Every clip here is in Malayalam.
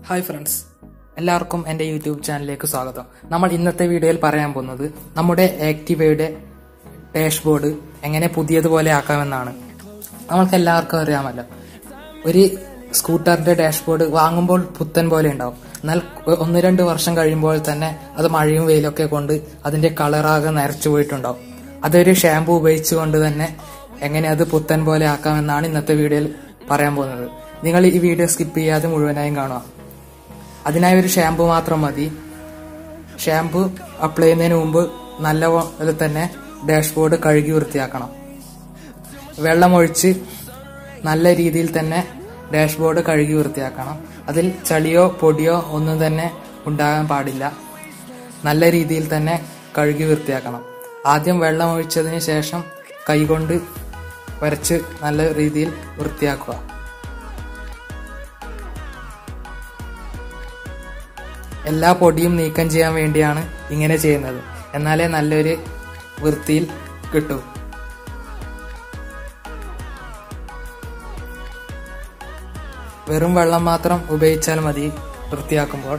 ഹായ് ഫ്രണ്ട്സ് എല്ലാവർക്കും എൻ്റെ യൂട്യൂബ് ചാനലിലേക്ക് സ്വാഗതം നമ്മൾ ഇന്നത്തെ വീഡിയോയിൽ പറയാൻ പോകുന്നത് നമ്മുടെ ആക്ടിവയുടെ ഡാഷ്ബോർഡ് എങ്ങനെ പുതിയതുപോലെ ആക്കാമെന്നാണ് നമ്മൾക്ക് എല്ലാവർക്കും അറിയാമല്ലോ ഒരു സ്കൂട്ടറിന്റെ ഡാഷ്ബോർഡ് വാങ്ങുമ്പോൾ പുത്തൻ പോലെ ഉണ്ടാവും എന്നാൽ ഒന്ന് രണ്ട് വർഷം കഴിയുമ്പോൾ തന്നെ അത് മഴയും വെയിലൊക്കെ കൊണ്ട് അതിന്റെ കളറാകെ നരച്ചു പോയിട്ടുണ്ടാവും അതൊരു ഷാമ്പു ഉപയോഗിച്ചുകൊണ്ട് തന്നെ എങ്ങനെ അത് പുത്തൻ പോലെ ആക്കാമെന്നാണ് ഇന്നത്തെ വീഡിയോയിൽ പറയാൻ പോകുന്നത് നിങ്ങൾ ഈ വീഡിയോ സ്കിപ്പ് ചെയ്യാതെ മുഴുവനായും കാണുക അതിനായി ഒരു ഷാമ്പു മാത്രം മതി ഷാമ്പു അപ്ലൈ ചെയ്യുന്നതിന് മുമ്പ് നല്ലപോലെ തന്നെ ഡാഷ്ബോർഡ് കഴുകി വൃത്തിയാക്കണം വെള്ളമൊഴിച്ച് നല്ല രീതിയിൽ തന്നെ ഡാഷ്ബോർഡ് കഴുകി വൃത്തിയാക്കണം അതിൽ ചളിയോ പൊടിയോ ഒന്നും തന്നെ ഉണ്ടാകാൻ പാടില്ല നല്ല രീതിയിൽ തന്നെ കഴുകി വൃത്തിയാക്കണം ആദ്യം വെള്ളം ഒഴിച്ചതിന് ശേഷം കൈകൊണ്ട് വരച്ച് നല്ല രീതിയിൽ വൃത്തിയാക്കുക എല്ലാ പൊടിയും നീക്കം ചെയ്യാൻ വേണ്ടിയാണ് ഇങ്ങനെ ചെയ്യുന്നത് എന്നാലേ നല്ലൊരു വൃത്തിയിൽ കിട്ടൂ വെറും വെള്ളം മാത്രം ഉപയോഗിച്ചാൽ മതി വൃത്തിയാക്കുമ്പോൾ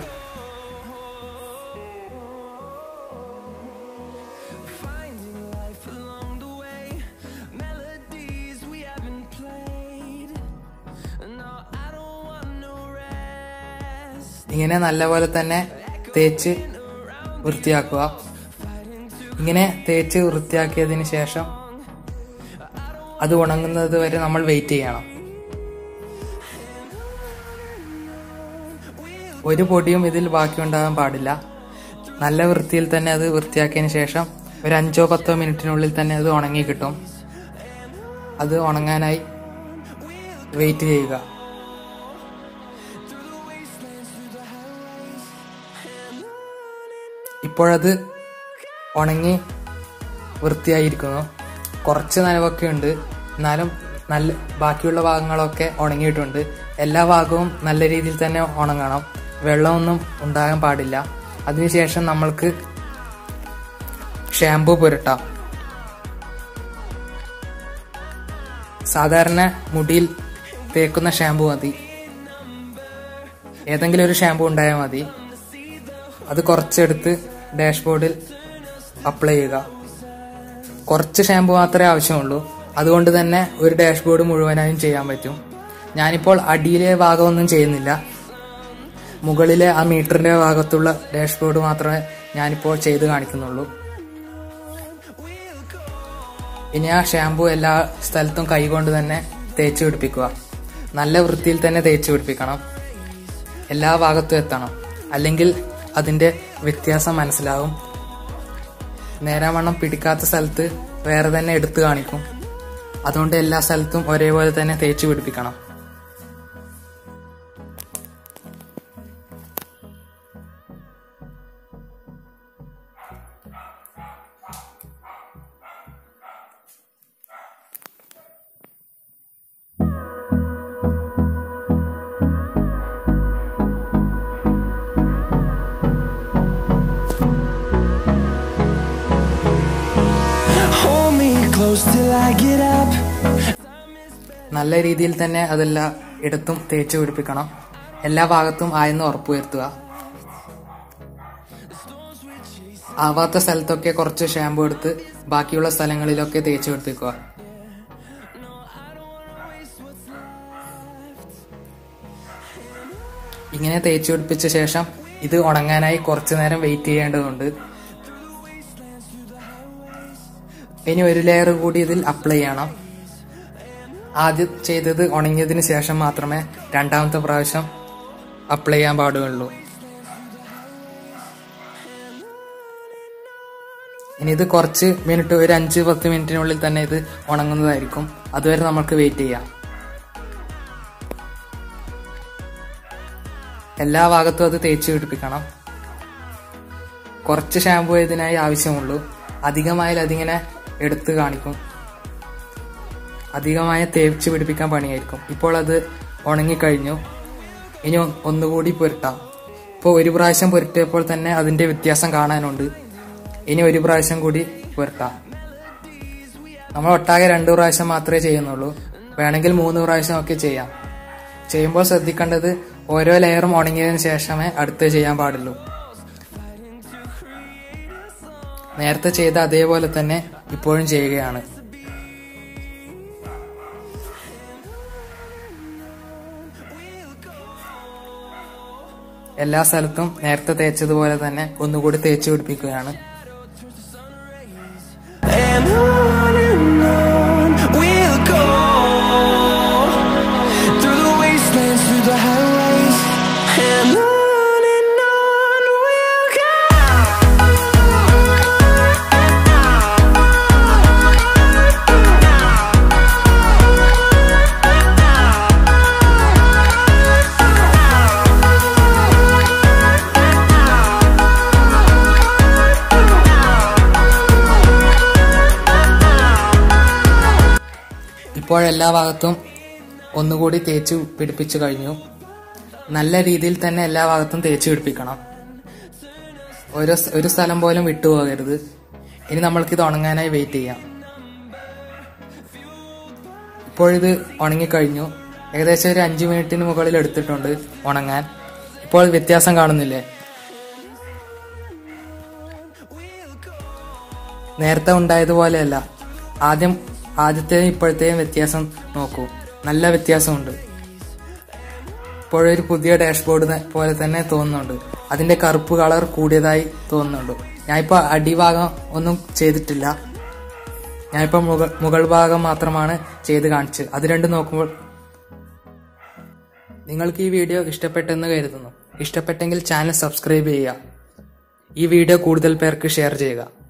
ഇങ്ങനെ നല്ലപോലെ തന്നെ തേച്ച് വൃത്തിയാക്കുക ഇങ്ങനെ തേച്ച് വൃത്തിയാക്കിയതിന് ശേഷം അത് ഉണങ്ങുന്നത് വരെ നമ്മൾ വെയിറ്റ് ചെയ്യണം ഒരു പൊടിയും ഇതിൽ ബാക്കി ഉണ്ടാകാൻ പാടില്ല നല്ല വൃത്തിയിൽ തന്നെ അത് വൃത്തിയാക്കിയതിന് ശേഷം ഒരു അഞ്ചോ പത്തോ മിനിറ്റിനുള്ളിൽ തന്നെ അത് ഉണങ്ങി കിട്ടും അത് ഉണങ്ങാനായി വെയിറ്റ് ചെയ്യുക ഇപ്പോഴത് ഉണങ്ങി വൃത്തിയായിരിക്കുന്നു കുറച്ച് നനവൊക്കെ ഉണ്ട് എന്നാലും നല്ല ബാക്കിയുള്ള ഭാഗങ്ങളൊക്കെ ഉണങ്ങിയിട്ടുണ്ട് എല്ലാ ഭാഗവും നല്ല രീതിയിൽ തന്നെ ഉണങ്ങണം വെള്ളമൊന്നും ഉണ്ടാകാൻ പാടില്ല അതിനുശേഷം നമ്മൾക്ക് ഷാമ്പു പുരട്ടാം സാധാരണ മുടിയിൽ തേക്കുന്ന ഷാമ്പു മതി ഏതെങ്കിലും ഒരു ഷാമ്പു ഉണ്ടായാൽ മതി അത് കുറച്ചെടുത്ത് ഡാഷ്ബോർഡിൽ അപ്ലൈ ചെയ്യുക കുറച്ച് ഷാമ്പു മാത്രമേ ആവശ്യമുള്ളൂ അതുകൊണ്ട് തന്നെ ഒരു ഡാഷ്ബോർഡ് മുഴുവനായും ചെയ്യാൻ പറ്റും ഞാനിപ്പോൾ അടിയിലെ ഭാഗമൊന്നും ചെയ്യുന്നില്ല മുകളിലെ ആ മീറ്ററിന്റെ ഭാഗത്തുള്ള ഡാഷ്ബോർഡ് മാത്രമേ ഞാനിപ്പോൾ ചെയ്ത് കാണിക്കുന്നുള്ളൂ ഇനി ആ ഷാമ്പു എല്ലാ സ്ഥലത്തും കൈകൊണ്ട് തന്നെ തേച്ച് പിടിപ്പിക്കുക നല്ല വൃത്തിയിൽ തന്നെ തേച്ച് പിടിപ്പിക്കണം എല്ലാ ഭാഗത്തും എത്തണം അല്ലെങ്കിൽ അതിന്റെ വ്യത്യാസം മനസ്സിലാവും നേരാവണ്ണം പിടിക്കാത്ത സ്ഥലത്ത് വേറെ തന്നെ എടുത്തു കാണിക്കും അതുകൊണ്ട് എല്ലാ സ്ഥലത്തും ഒരേപോലെ തന്നെ തേച്ച് പിടിപ്പിക്കണം Hold me close till I get up. നല്ല രീതിയിൽ തന്നെ അതെല്ലാം ഇടത്തും തേച്ച് പിടിപ്പിക്കണം എല്ലാ ഭാഗത്തും ആയെന്ന് ഉറപ്പുവരുത്തുക ആവാത്ത സ്ഥലത്തൊക്കെ കുറച്ച് ഷാമ്പു എടുത്ത് ബാക്കിയുള്ള സ്ഥലങ്ങളിലൊക്കെ തേച്ച് പിടിപ്പിക്കുക ഇങ്ങനെ തേച്ച് പിടിപ്പിച്ച ശേഷം ഇത് ഉണങ്ങാനായി കുറച്ചു നേരം വെയിറ്റ് ചെയ്യേണ്ടതുണ്ട് ഇനി ഒരു ലെയർ കൂടി ഇതിൽ അപ്ലൈ ചെയ്യണം ആദ്യം ചെയ്തത് ഉണങ്ങിയതിന് ശേഷം മാത്രമേ രണ്ടാമത്തെ പ്രാവശ്യം അപ്ലൈ ചെയ്യാൻ പാടുള്ളൂ ഇനി ഇത് കുറച്ച് മിനിറ്റ് ഒരു അഞ്ച് പത്ത് മിനിറ്റിനുള്ളിൽ തന്നെ ഇത് ഉണങ്ങുന്നതായിരിക്കും അതുവരെ നമുക്ക് വെയിറ്റ് ചെയ്യാം എല്ലാ ഭാഗത്തും അത് തേച്ച് പിടിപ്പിക്കണം കുറച്ച് ഷാമ്പു ഇതിനായി ആവശ്യമുള്ളൂ അധികമായാൽ അതിങ്ങനെ എടുത്ത് കാണിക്കും അധികമായ തേച്ച് പിടിപ്പിക്കാൻ പണിയായിരിക്കും ഇപ്പോൾ അത് ഉണങ്ങിക്കഴിഞ്ഞു ഇനി ഒന്നുകൂടി പുരട്ടാം ഇപ്പോൾ ഒരു പ്രാവശ്യം പുരട്ടിയപ്പോൾ തന്നെ അതിന്റെ വ്യത്യാസം കാണാനുണ്ട് ഇനി ഒരു പ്രാവശ്യം കൂടി പുരട്ടാം നമ്മൾ ഒട്ടാകെ രണ്ടു പ്രാവശ്യം മാത്രമേ ചെയ്യുന്നുള്ളൂ വേണമെങ്കിൽ മൂന്ന് പ്രാവശ്യം ഒക്കെ ചെയ്യാം ചെയ്യുമ്പോൾ ശ്രദ്ധിക്കേണ്ടത് ഓരോ ലെയറും ഉണങ്ങിയതിനു ശേഷമേ അടുത്ത് ചെയ്യാൻ പാടുള്ളൂ നേരത്തെ ചെയ്ത അതേപോലെ തന്നെ ഇപ്പോഴും ചെയ്യുകയാണ് എല്ലാ സ്ഥലത്തും നേരത്തെ തേച്ചതുപോലെ തന്നെ ഒന്നുകൂടി തേച്ച് പിടിപ്പിക്കുകയാണ് And on and on we'll go Through the wastelands, through the highways And on and on we'll go ഇപ്പോൾ എല്ലാ ഭാഗത്തും ഒന്നുകൂടി തേച്ച് പിടിപ്പിച്ചു കഴിഞ്ഞു നല്ല രീതിയിൽ തന്നെ എല്ലാ ഭാഗത്തും തേച്ച് പിടിപ്പിക്കണം ഒരു സ്- ഒരു സ്ഥലം പോലും വിട്ടുപോകരുത് ഇനി നമ്മൾക്കിത് ഉണങ്ങാനായി വെയിറ്റ് ചെയ്യാം ഇപ്പോഴിത് ഉണങ്ങിക്കഴിഞ്ഞു ഏകദേശം ഒരു അഞ്ച് മിനിറ്റിന് മുകളിൽ എടുത്തിട്ടുണ്ട് ഉണങ്ങാൻ ഇപ്പോൾ വ്യത്യാസം കാണുന്നില്ലേ നേരത്തെ ഉണ്ടായതുപോലെയല്ല ആദ്യം ആദ്യത്തെയും ഇപ്പോഴത്തെയും വ്യത്യാസം നോക്കൂ നല്ല വ്യത്യാസമുണ്ട് ഇപ്പോഴൊരു പുതിയ ഡാഷ്ബോർഡ് ത- പോലെ തന്നെ തോന്നുന്നുണ്ട് അതിന്റെ കറുപ്പ് കളർ കൂടിയതായി തോന്നുന്നുണ്ട് ഞാനിപ്പോ അടിഭാഗം ഒന്നും ചെയ്തിട്ടില്ല ഞാനിപ്പോ മുകൾ മുകൾ ഭാഗം മാത്രമാണ് ചെയ്ത് കാണിച്ചത് അത് രണ്ടും നോക്കുമ്പോൾ നിങ്ങൾക്ക് ഈ വീഡിയോ ഇഷ്ടപ്പെട്ടെന്ന് കരുതുന്നു ഇഷ്ടപ്പെട്ടെങ്കിൽ ചാനൽ സബ്സ്ക്രൈബ് ചെയ്യുക ഈ വീഡിയോ കൂടുതൽ പേർക്ക് ഷെയർ ചെയ്യുക